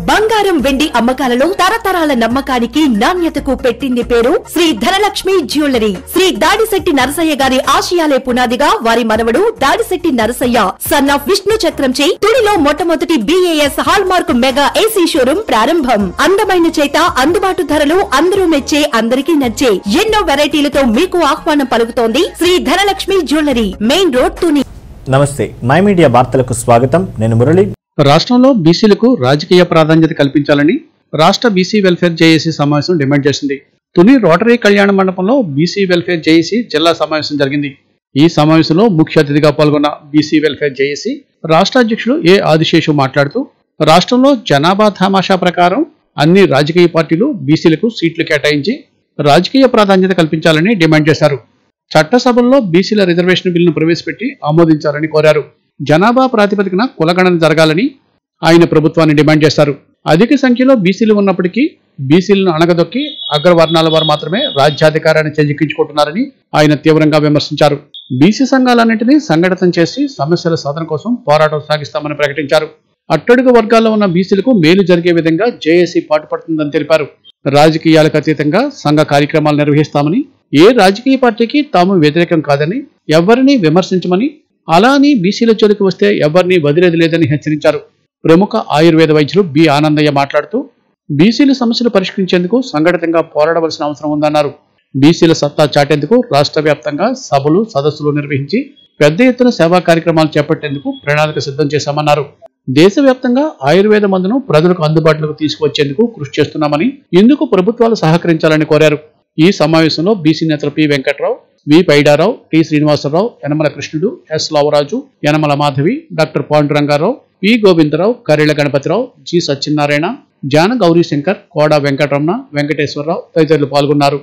బంగారం వెండి అమ్మకాలలో తరతరాల నమ్మకానికి నాణ్యతకు పెట్టింది పేరు శ్రీ ధనలక్ష్మి జ్యువెలరీ శ్రీ దాడిశెట్టి నరసయ్య గారి ఆశయాలే పునాదిగా వారి మనవడు దాడిశెట్టి నరసయ్య సన్ ఆఫ్ విష్ణు చక్రంచే తుడిలో మొట్టమొదటి BAS hallmark mega AC showroom ప్రారంభం అందమైన చేత అందుబాటు ధరలు అందరూ మెచ్చే అందరికీ నచ్చే ఎన్నో వెరైటీలతో మీకు ఆహ్వానం పలుకుతోంది Sri Dhanalakshmi jewellery main road Tuni నమస్తే మై మీడియా వార్తలకు స్వాగతం నేను మురళి రాష్ట్రంలో బీసీలకు రాజకీయ ప్రాధాన్యత కల్పించాలని రాష్ట్ర బీసీ వెల్ఫేర్ జేఏసీ సమావేశం డిమాండ్ చేసింది తుని రోటరీ కళ్యాణ మండపంలో బీసీ వెల్ఫేర్ జేఏసీ జిల్లా సమావేశం జరిగింది ఈ సమావేశంలో ముఖ్య అతిథిగా పాల్గొన్న బీసీ వెల్ఫేర్ జేఏసీ రాష్ట్ర అధ్యక్షుడు ఏ ఆదిశేషు మాట్లాడుతూ రాష్ట్రంలో జనాభా తమాషా ప్రకారం అన్ని రాజకీయ పార్టీలు బీసీలకు సీట్లు కేటాయించి రాజకీయ ప్రాధాన్యత కల్పించాలని డిమాండ్ చేశారు చట్టసభల్లో బీసీల రిజర్వేషన్ బిల్లును ప్రవేశపెట్టి ఆమోదించాలని కోరారు జనాభా ప్రాతిపదికన కులగణన జరగాలని ఆయన ప్రభుత్వాన్ని డిమాండ్ చేశారు అధిక సంఖ్యలో బీసీలు ఉన్నప్పటికీ బీసీలను అణగదొక్కి అగ్రవర్ణాల వారు మాత్రమే రాజ్యాధికారాన్ని చేజిక్కించుకుంటున్నారని ఆయన తీవ్రంగా విమర్శించారు బీసీ సంఘాలన్నింటినీ సంఘటితం చేసి సమస్యల సాధన కోసం పోరాటం సాగిస్తామని ప్రకటించారు అట్టడుగు వర్గాల్లో ఉన్న బీసీలకు మేలు జరిగే విధంగా జేఏసీ పాటుపడుతుందని తెలిపారు రాజకీయాలకు అతీతంగా సంఘ కార్యక్రమాలు నిర్వహిస్తామని ఏ రాజకీయ పార్టీకి తాము వ్యతిరేకం కాదని ఎవరిని విమర్శించమని అలా అని బీసీల జోలికి వస్తే ఎవరిని వదిలేది లేదని హెచ్చరించారు ప్రముఖ ఆయుర్వేద వైద్యులు బి ఆనందయ్య మాట్లాడుతూ బీసీల సమస్యలు పరిష్కరించేందుకు సంఘటితంగా పోరాడవలసిన అవసరం ఉందన్నారు బీసీల సత్తా చాటేందుకు రాష్ట్ర వ్యాప్తంగా సభలు సదస్సులు నిర్వహించి పెద్ద ఎత్తున సేవా కార్యక్రమాలు చేపట్టేందుకు ప్రణాళిక సిద్ధం చేశామన్నారు దేశవ్యాప్తంగా ఆయుర్వేద మందును ప్రజలకు అందుబాటులోకి తీసుకువచ్చేందుకు కృషి చేస్తున్నామని ఇందుకు ప్రభుత్వాలు సహకరించాలని కోరారు ఈ సమావేశంలో బీసీ నేతలు P Venkatrao V Paidarao T Srinivasarao Yanamala Krishnudu S Lavaraju Yanamala Madhavi doctor Pandurangarao P Govindarao Kareela Ganapathirao G Satyanarayana Jana Gaurishankar కోడా వెంకటరమణ వెంకటేశ్వరరావు తదితరులు పాల్గొన్నారు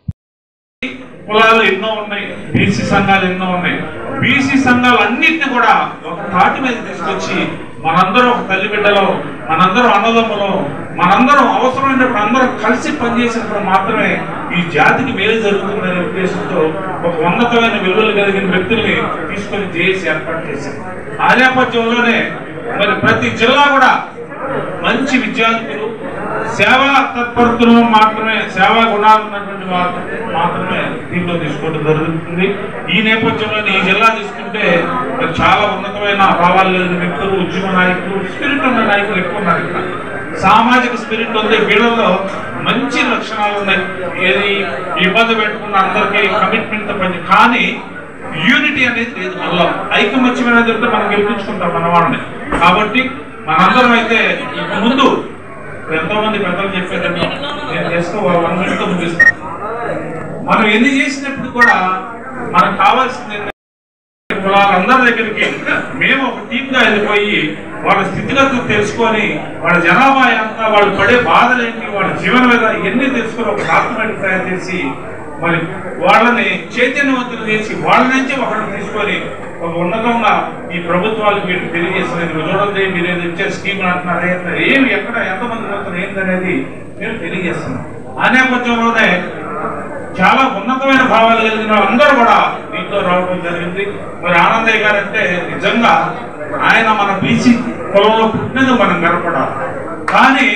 కులాలు ఎన్నో ఉన్నాయి బీసీ సంఘాలు ఎన్నో ఉన్నాయి బీసీ సంఘాలు అన్నిటిని కూడా ఒక తాటి మీద తీసుకొచ్చి మనందరం ఒక తల్లి బిడ్డలో మనందరం అన్నదమ్ములో మనందరం అవసరమైనప్పుడు అందరం కలిసి పనిచేసినప్పుడు మాత్రమే ఈ జాతికి మేలు జరుగుతుందనే ఉద్దేశంతో ఒక ఉన్నతమైన విలువలు కలిగిన వ్యక్తుల్ని తీసుకొని జేఏసీ ఏర్పాటు చేశారు ఆ నేపథ్యంలోనే మరి ప్రతి జిల్లా కూడా మంచి విద్యార్థులు సేవా తత్పరతను మాత్రమే సేవా గుణాలు ఉన్నటువంటి వారు మాత్రమే దీంట్లో తీసుకోవడం జరుగుతుంది ఈ నేపథ్యంలో ఈ జిల్లా తీసుకుంటే మరి చాలా ఉన్నతమైన భావాలు కలిగిన వ్యక్తులు ఉద్యమ నాయకులు స్పిరిట్ ఉన్న నాయకులు ఎక్కువ ఉన్నారు ఇక్కడ సామాజిక స్పిరిట్ ఉంది వీళ్ళలో మంచి లక్షణాలు ఉన్నాయి ఏది ఇబ్బంది పెట్టుకున్న అందరికీ కమిట్మెంట్ పని కానీ యూనిటీ అనేది లేదు మనలో ఐకమత్యం అనేది ఉంటే మనం గెలిపించుకుంటాం మన వాళ్ళని కాబట్టి మనందరం అయితే ఇక ముందు ఎంతో మంది పెద్దలు చెప్పేదండి నేను చేస్తూ వన్ మినిట్ ముగిస్తాను మనం ఎన్ని చేసినప్పుడు కూడా మనకు కావాల్సింది ఏంటంటే కులాలందరి దగ్గరికి మేము ఒక టీమ్ గా వెళ్ళిపోయి వాళ్ళ స్థితిగతులు తెలుసుకొని వాళ్ళ జనాభా ఎంత వాళ్ళు పడే బాధలేంటి వాళ్ళ జీవన మీద ఎన్ని తెలుసుకొని ఒక డాక్యుమెంట్ తయారు చేసి మరి వాళ్ళని చైతన్యవంతులు చేసి వాళ్ళ నుంచి ఒకరిని తీసుకొని ఒక ఉన్నతంగా ఈ ప్రభుత్వాలకు మీరు తెలియజేసినది మీరు చూడండి మీరు ఏదో ఇచ్చే స్కీమ్ అంటున్నారు ఏంటంటే ఏమి ఎక్కడ ఎంతమంది పోతున్నారు ఏంటనేది మీరు తెలియజేస్తున్నాం ఆ నేపథ్యంలోనే చాలా ఉన్నతమైన భావాలు కలిగిన అందరూ కూడా దీంట్లో రావడం జరిగింది మరి ఆనందయ్య గారు అంటే నిజంగా ఆయన మన బీసీ కులంలో పుట్టినది మనం గర్వపడాలి కానీ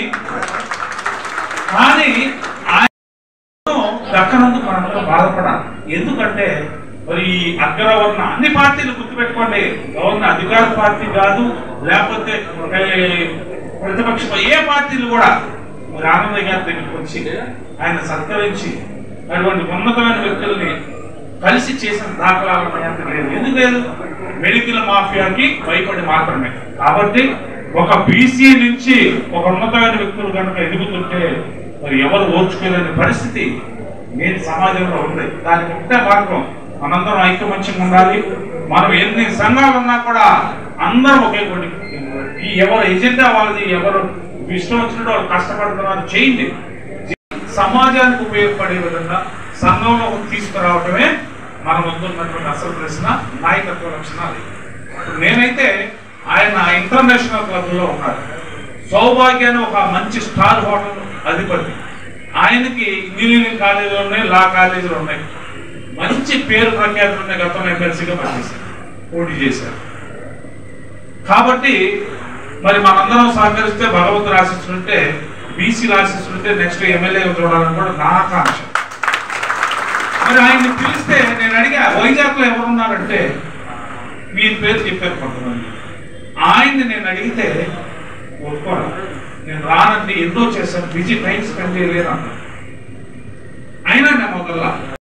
కానీ ఆయన దక్కనందుకు మనందరూ బాధపడాలి ఎందుకంటే మరి ఈ అగ్రవర్ణ అన్ని పార్టీలు గుర్తుపెట్టుకోండి గవర్నర్ అధికార పార్టీ కాదు లేకపోతే ఏ, ప్రతిపక్ష ఏ పార్టీలు కూడా మరి ఆనందయ్య గారి దగ్గరికి వచ్చి ఆయన సత్కరించి అటువంటి ఉన్నతమైన వ్యక్తుల్ని కలిసి చేసిన దాఖలాలు ఎంత లేదు ఎందుకు లేదు మెడికల్ మాఫియాకి భయపడి మాత్రమే కాబట్టి ఒక బీసీ నుంచి ఒక ఉన్నతమైన వ్యక్తులు కనుక ఎదుగుతుంటే మరి ఎవరు ఓర్చుకోలేని పరిస్థితి నేటి సమాజంలో ఉంది దానికి ఒకటే మార్గం మనందరం ఐకమత్యంగా ఉండాలి మనం ఎన్ని సంఘాలు ఉన్నా కూడా అందరం ఒకే కొట్టి ఈ ఎవరు ఎజెండా వాళ్ళది ఎవరు ఇష్టం వచ్చినట్టు వాళ్ళు కష్టపడుతున్నారు చేయండి సమాజానికి ఉపయోగపడే విధంగా సంఘంలో తీసుకురావటమే మన ముందు ఉన్నటువంటి అసలు ప్రశ్న నాయకత్వ లక్షణాలు ఇప్పుడు నేనైతే ఆయన ఇంటర్నేషనల్ క్లబ్ లో ఉన్నారు సౌభాగ్య అని ఒక మంచి స్టార్ హోటల్ అధిపతి ఆయనకి ఇంజనీరింగ్ కాలేజీలు ఉన్నాయి లా కాలేజీలు ఉన్నాయి మంచి పేరు ప్రఖ్యాతులు ఉన్నాయి గతంలో ఎమ్మెల్సీగా పనిచేశారు పోటీ చేశారు కాబట్టి మరి మనందరం సహకరిస్తే భగవంతుడు ఆశిస్తుంటే బీసీ ఆశిస్తుంటే నెక్స్ట్ ఎమ్మెల్యే చూడాలని కూడా నా ఆకాంక్ష మరి ఆయన్ని పిలిస్తే నేను అడిగా వైజాగ్లో ఎవరున్నారంటే మీ పేరు చెప్పారు కొంతమంది ఆయన్ని నేను అడిగితే ఒప్పుకోరా నేను రానండి ఎన్నో చేశాను బిజీ టైం స్పెండ్ చేయలేను అన్నాడు అయినా నేను మొదల